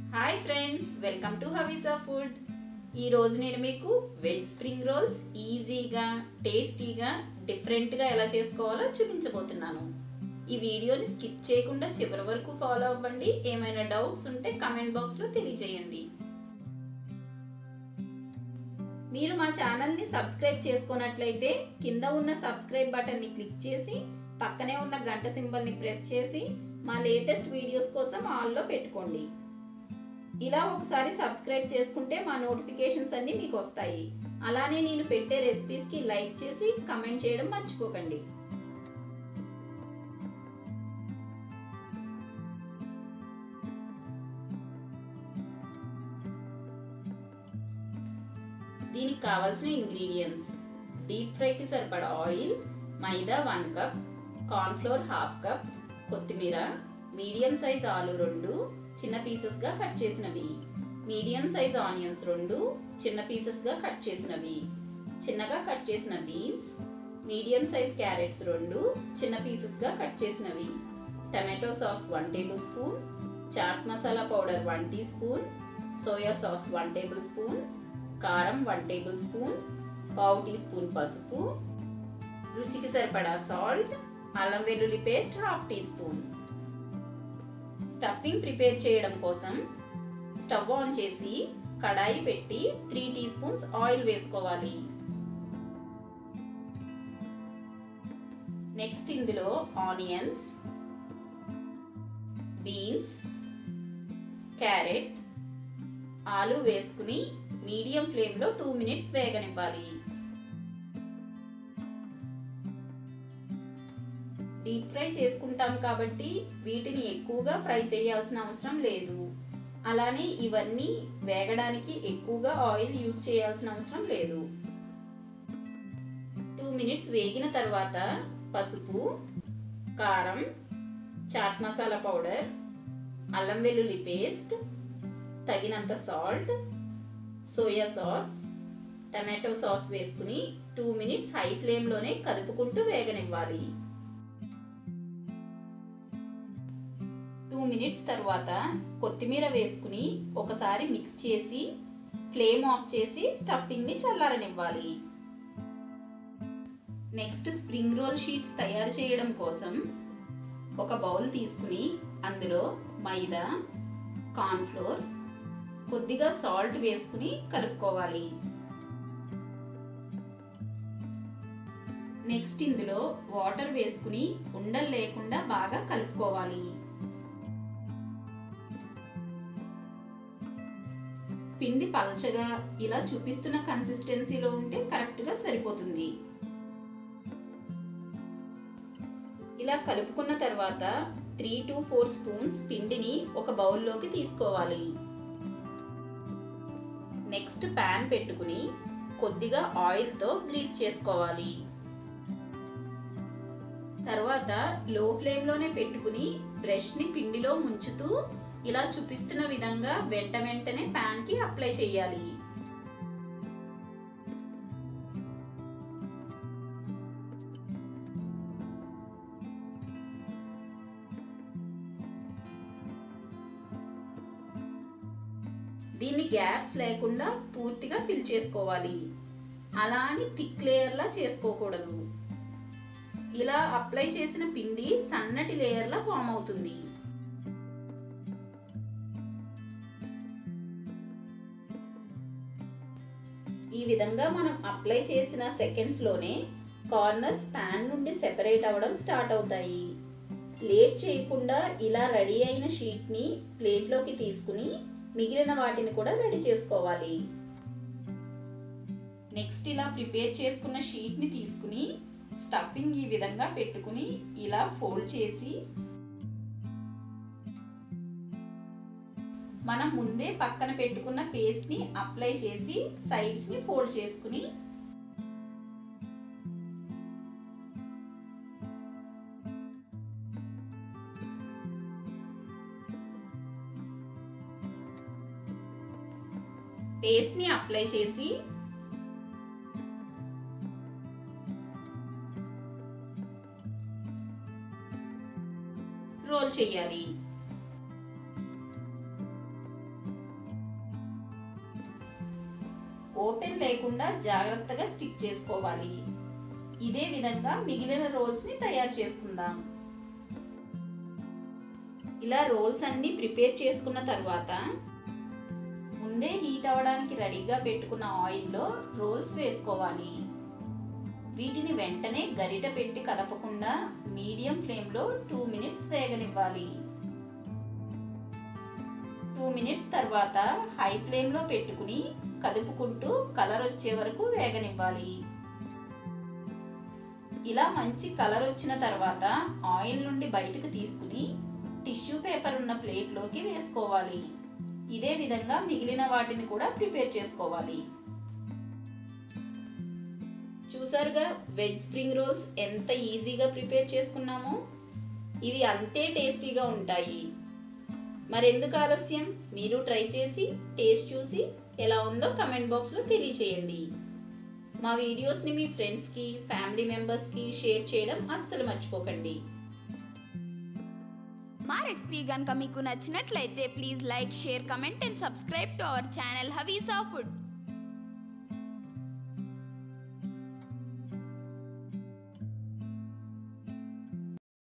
hi friends welcome to Havisa food ఈరోజు నేను మీకు వెజ్ స్ప్రింగ్ రోల్స్ ఈజీగా టేస్టీగా డిఫరెంట్గా ఎలా చేసుకోవాలో చూపించబోతున్నాను ఈ వీడియోని స్కిప్ చేయకుండా చివరి వరకు ఫాలో అవ్వండి ఏమైనా డౌట్స్ ఉంటే కమెంట్ బాక్స్లో తెలియజేయండి మీరు మా ఛానల్ని సబ్స్క్రైబ్ చేసుకున్నట్లయితే కింద ఉన్న సబ్స్క్రైబ్ బటన్ని క్లిక్ చేసి పక్కనే ఉన్న గంట సింబల్ని ప్రెస్ చేసి మా లేటెస్ట్ వీడియోస్ కోసం ఆల్లో పెట్టుకోండి ఇలా ఒకసారి సబ్స్క్రైబ్ చేసుకుంటే మా నోటిఫికేషన్స్ అన్నీ మీకు వస్తాయి అలానే నేను పెట్టే రెసిపీస్కి లైక్ చేసి కమెంట్ చేయడం మర్చిపోకండి దీనికి కావాల్సిన ఇంగ్రీడియంట్స్ డీప్ ఫ్రైకి సరిపడా oil maida one cup cornflour half cup కొత్తిమీర మీడియం సైజ్ ఆలు రెండు చిన్న పీసెస్గా కట్ చేసినవి మీడియం సైజ్ ఆనియన్స్ రెండు చిన్న పీసెస్గా కట్ చేసినవి చిన్నగా కట్ చేసిన బీన్స్ మీడియం సైజ్ క్యారెట్స్ రెండు చిన్న పీసెస్గా కట్ చేసినవి tomato sauce one tablespoon chaat masala powder one teaspoon soya sauce one tablespoon కారం వన్ టేబుల్ స్పూన్ పావు టీ స్పూన్ పసుపు రుచికి సరిపడా సాల్ట్ అల్లం వెల్లుల్లి paste half teaspoon stuffing prepare చేయడం కోసం స్టవ్ ఆన్ చేసి కడాయి పెట్టి త్రీ టీ స్పూన్స్ ఆయిల్ వేసుకోవాలి నెక్స్ట్ ఇందులో ఆనియన్స్ బీన్స్ క్యారెట్ ఆలు వేసుకుని మీడియం ఫ్లేమ్లో టూ మినిట్స్ వేగనివ్వాలి డీప్ ఫ్రై చేసుకుంటాం కాబట్టి వీటిని ఎక్కువగా ఫ్రై చేయాల్సిన అవసరం లేదు అలానే ఇవన్నీ వేగడానికి ఎక్కువగా ఆయిల్ యూస్ చేయాల్సిన అవసరం లేదు టూ మినిట్స్ వేగిన తర్వాత పసుపు కారం చాట్ మసాలా పౌడర్ అల్లం వెల్లుల్లి పేస్ట్ తగినంత salt soya sauce tomato sauce వేసుకుని టూ మినిట్స్ హై ఫ్లేమ్లోనే కదుపుకుంటూ వేగనివ్వాలి టూ మినిట్స్ తర్వాత కొత్తిమీర వేసుకుని ఒకసారి మిక్స్ చేసి ఫ్లేమ్ ఆఫ్ చేసి స్టఫింగ్ని చల్లారనివ్వాలి నెక్స్ట్ స్ప్రింగ్ రోల్ షీట్స్ తయారు చేయడం కోసం ఒక బౌల్ తీసుకుని అందులో మైదా కార్న్ఫ్లోర్ కొద్దిగా సాల్ట్ వేసుకుని కలుపుకోవాలి నెక్స్ట్ ఇందులో వాటర్ వేసుకుని ఉండలు లేకుండా బాగా కలుపుకోవాలి పిండి పల్చగా ఇలా చూపిస్తున్న కన్సిస్టెన్సీలో ఉంటే కరెక్ట్గా సరిపోతుంది ఇలా కలుపుకున్న తర్వాత త్రీ టు ఫోర్ స్పూన్స్ పిండిని ఒక బౌల్లోకి తీసుకోవాలి నెక్స్ట్ ప్యాన్ పెట్టుకుని కొద్దిగా ఆయిల్తో గ్రీస్ చేసుకోవాలి తర్వాత లో ఫ్లేమ్లోనే పెట్టుకుని బ్రష్ని పిండిలో ముంచుతూ ఇలా చూపిస్తున్న విధంగా వెంట వెంటనే ప్యాన్కి అప్లై చేయాలి దీన్ని గ్యాప్స్ లేకుండా పూర్తిగా ఫిల్ చేసుకోవాలి అలా అని థిక్ లేయర్లా చేసుకోకూడదు ఇలా అప్లై చేసిన పిండి సన్నటి లేయర్లా ఫామ్ అవుతుంది ఈ విధంగా మనం అప్లై చేసిన సెకండ్స్లోనే కార్నర్స్ ప్యాన్ నుండి సెపరేట్ అవ్వడం స్టార్ట్ అవుతాయి లేట్ చేయకుండా ఇలా రెడీ అయిన షీట్ని ప్లేట్లోకి తీసుకుని మిగిలిన వాటిని కూడా రెడీ చేసుకోవాలి నెక్స్ట్ ఇలా ప్రిపేర్ చేసుకున్న షీట్ని తీసుకుని స్టఫింగ్ ఈ విధంగా పెట్టుకుని ఇలా ఫోల్డ్ చేసి మనం ముందే పక్కన పెట్టుకున్న పేస్ట్ని అప్లై చేసి సైడ్స్ని ఫోల్డ్ చేసుకుని పేస్ట్ని అప్లై చేసి రోల్ చేయాలి ఓపెన్ లేకుండా జాగ్రత్తగా స్టిక్ చేసుకోవాలి ఇదే విధంగా మిగిలిన రోల్స్ని తయారు చేసుకుందాం ఇలా రోల్స్ అన్నీ ప్రిపేర్ చేసుకున్న తర్వాత ముందే హీట్ అవ్వడానికి రెడీగా పెట్టుకున్న ఆయిల్లో రోల్స్ వేసుకోవాలి వీటిని వెంటనే గరిట పెట్టి కదపకుండా మీడియం ఫ్లేమ్లో టూ మినిట్స్ వేగనివ్వాలి టూ మినిట్స్ తర్వాత హై ఫ్లేమ్లో పెట్టుకుని కదుపుకుంటూ కలర్ వచ్చే వరకు వేగనివ్వాలి ఇలా మంచి కలర్ వచ్చిన తర్వాత ఆయిల్ నుండి బయటకు తీసుకుని టిష్యూ పేపర్ ఉన్న ప్లేట్లోకి వేసుకోవాలి ఇదే విధంగా మిగిలిన వాటిని కూడా ప్రిపేర్ చేసుకోవాలి చూసారుగా వెజ్ స్ప్రింగ్ రోల్స్ ఎంత ఈజీగా ప్రిపేర్ చేసుకున్నామో ఇవి అంతే టేస్టీగా ఉంటాయి మరెందుకు ఆలస్యం మీరు ట్రై చేసి టేస్ట్ చూసి ఎలా ఉందో కమెంట్ బాక్స్లో తెలియచేయండి మా వీడియోస్ని మీ ఫ్రెండ్స్కి ఫ్యామిలీ మెంబర్స్కి షేర్ చేయడం అస్సలు మర్చిపోకండి మా రెసిపీ కనుక మీకు నచ్చినట్లయితే please like share comment and subscribe to our channel Havisa food